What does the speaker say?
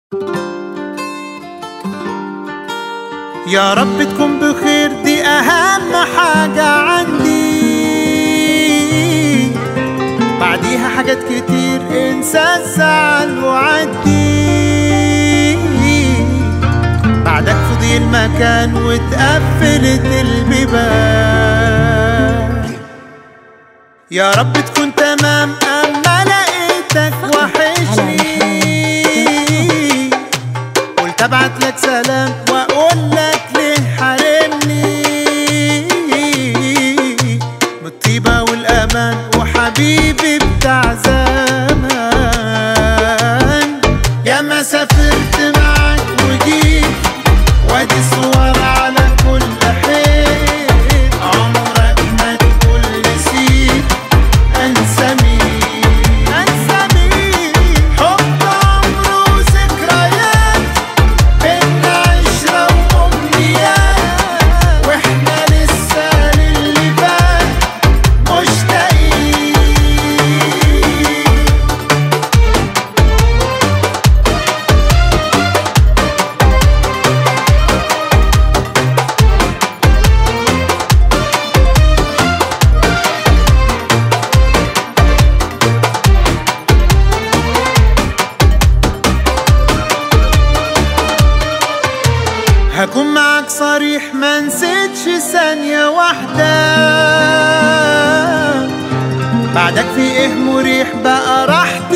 يا رب تكون بخير دي أهم حاجة عندي بعديها حاجات كتير انسى الزعل وعدي بعدك فضي المكان واتقفلت البيبان يا رب تكون تمام أما لقيتك وحشني قلت ابعت لك سلام واقول لك ليه حارمني بالطيبة والامان وحبيبي بتاع زمان يا ما سافرت معاك وجيت وادي الصور على كل حيط عمرك ما تقول نسيت انسى مين انسى مين حب عمره وذكريات بينا عشرة وأمنيات وإحنا لسه للي فات مشتاقين هكون معاك صريح ما نسيتش ثانية واحدة بعدك في ايه مريح بقى راحتك